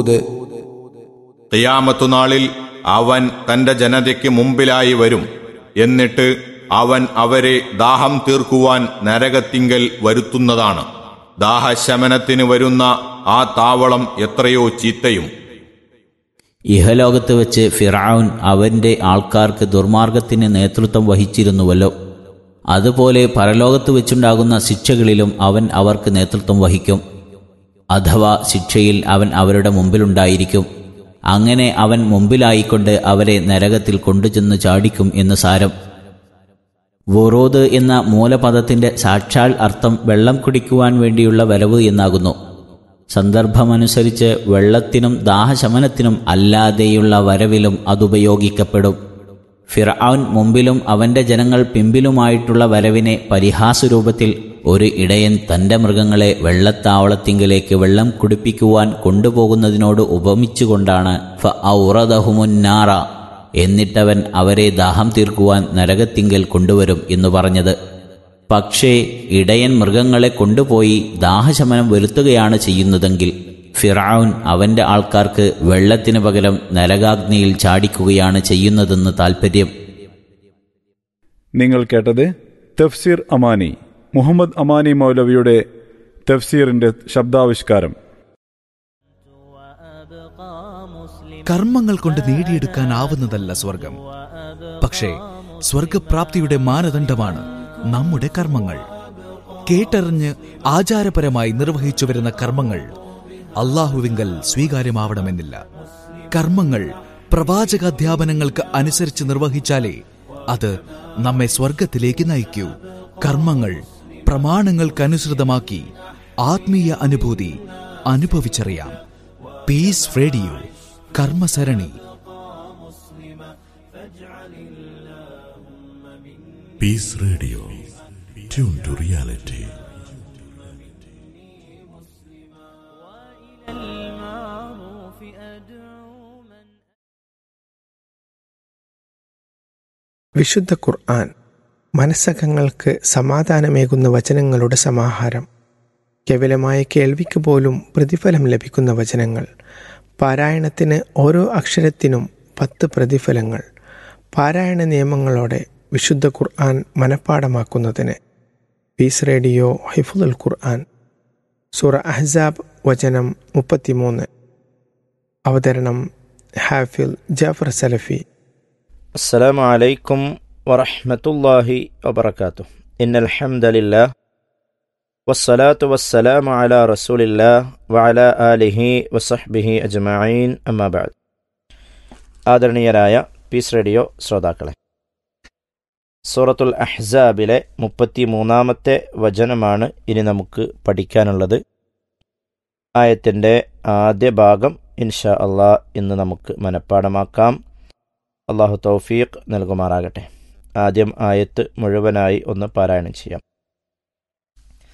ഹൂദ് ഖിയാമത്തുനാളിൽ അവൻ തന്റെ ജനതയ്ക്ക് മുമ്പിലായി വരും എന്നിട്ട് അവൻ അവരെ ദാഹം തീർക്കുവാൻ നരകത്തിങ്കൽ വരുത്തുന്നതാണ് ദാഹശമനത്തിന് വരുന്ന ആ താവളം എത്രയോ ചീത്തയും ഇഹലോകത്ത് വെച്ച് ഫിറൌൻ അവന്റെ ആൾക്കാർക്ക് ദുർമാർഗത്തിന് നേതൃത്വം വഹിച്ചിരുന്നുവല്ലോ അതുപോലെ പരലോകത്ത് വെച്ചുണ്ടാകുന്ന ശിക്ഷകളിലും അവൻ അവർക്ക് നേതൃത്വം വഹിക്കും അഥവാ ശിക്ഷയിൽ അവൻ അവരുടെ മുമ്പിലുണ്ടായിരിക്കും അങ്ങനെ അവൻ മുമ്പിലായിക്കൊണ്ട് അവരെ നരകത്തിൽ കൊണ്ടുചെന്ന് ചാടിക്കും എന്ന് സാരം വൊറോദ് എന്ന മൂലപദത്തിന്റെ സാക്ഷാൽ അർത്ഥം വെള്ളം കുടിക്കുവാൻ വേണ്ടിയുള്ള വരവ് എന്നാകുന്നു സന്ദർഭമനുസരിച്ച് വെള്ളത്തിനും ദാഹശമനത്തിനും അല്ലാതെയുള്ള വരവിലും അതുപയോഗിക്കപ്പെടും ഫിർഔൻ മുമ്പിലും അവന്റെ ജനങ്ങൾ പിമ്പിലുമായിട്ടുള്ള വരവിനെ പരിഹാസരൂപത്തിൽ ഒരു ഇടയൻ തന്റെ മൃഗങ്ങളെ വെള്ളത്താവളത്തിങ്കിലേക്ക് വെള്ളം കുടിപ്പിക്കുവാൻ കൊണ്ടുപോകുന്നതിനോട് ഉപമിച്ചുകൊണ്ടാണ് ഫ ഔറദഹുമുന്നാറ എന്നിട്ടവൻ അവരെ ദാഹം തീർക്കുവാൻ നരകത്തിങ്കൽ കൊണ്ടുവരും എന്നു പറഞ്ഞത് പക്ഷേ ഇടയൻ മൃഗങ്ങളെ കൊണ്ടുപോയി ദാഹശമനം വരുത്തുകയാണ് ചെയ്യുന്നതെങ്കിൽ ഫിറൌൻ അവന്റെ ആൾക്കാർക്ക് വെള്ളത്തിന് പകരം നരകാഗ്നിയിൽ ചാടിക്കുകയാണ് ചെയ്യുന്നതെന്ന് താൽപ്പര്യം നിങ്ങൾ കേട്ടത് തഫ്സീർ അമാനി മുഹമ്മദ് അമാനി മൗലവിയുടെ തഫ്സീറിന്റെ ശബ്ദാവിഷ്കാരം കർമ്മങ്ങൾ കൊണ്ട് നേടിയെടുക്കാനാവുന്നതല്ല സ്വർഗം പക്ഷേ സ്വർഗപ്രാപ്തിയുടെ മാനദണ്ഡമാണ് നമ്മുടെ കർമ്മങ്ങൾ കേട്ടറിഞ്ഞ് ആചാരപരമായി നിർവഹിച്ചു വരുന്ന കർമ്മങ്ങൾ അള്ളാഹുവിങ്കൽ സ്വീകാര്യമാവണമെന്നില്ല കർമ്മങ്ങൾ പ്രവാചകാധ്യാപനങ്ങൾക്ക് അനുസരിച്ച് നിർവഹിച്ചാലേ അത് നമ്മെ സ്വർഗത്തിലേക്ക് നയിക്കൂ കർമ്മങ്ങൾ പ്രമാണങ്ങൾക്കനുസൃതമാക്കി ആത്മീയ അനുഭൂതി അനുഭവിച്ചറിയാം പീസ് റേഡിയോ കർമ്മസരണി Peace Radio. Tune to reality. വിശുദ്ധ ഖുർആൻ മനസ്സകങ്ങൾക്ക് സമാധാനമേകുന്ന വചനങ്ങളുടെ സമാഹാരം കേവലമായ കേൾവിക്ക് പോലും പ്രതിഫലം ലഭിക്കുന്ന വചനങ്ങൾ പാരായണത്തിന് ഓരോ അക്ഷരത്തിനും പത്ത് പ്രതിഫലങ്ങൾ പാരായണ നിയമങ്ങളോടെ വിശുദ്ധ ഖുർആൻ മനഃപ്പാടമാക്കുന്നതിന് പീസ് റേഡിയോ ഹിഫുൽ ഖുർആൻ സൂറ അഹ്സാബ് വചനം മുപ്പത്തിമൂന്ന് അവതരണം ഹാഫിൽ ജാഫർ സലഫി السلام عليكم ورحمة الله وبركاته إن الحمد لله والصلاة والسلام على رسول الله وعلى آله وصحبه أجمعين أما بعد ആദരണീയരായ പീസ് റേഡിയോ ശ്രോതാക്കളെ സൂറത്തുൽ അഹ്സാബിലെ മുപ്പത്തി മൂന്നാമത്തെ വചനമാണ് ഇനി നമുക്ക് പഠിക്കാനുള്ളത് ആയത്തിൻ്റെ ആദ്യ ഭാഗം ഇൻഷാ അള്ളാ ഇന്ന് നമുക്ക് മനഃപ്പാടമാക്കാം അള്ളാഹു തൗഫീഖ് നൽകുമാറാകട്ടെ ആദ്യം ആയത്ത് മുഴുവനായി ഒന്ന് പാരായണം ചെയ്യാം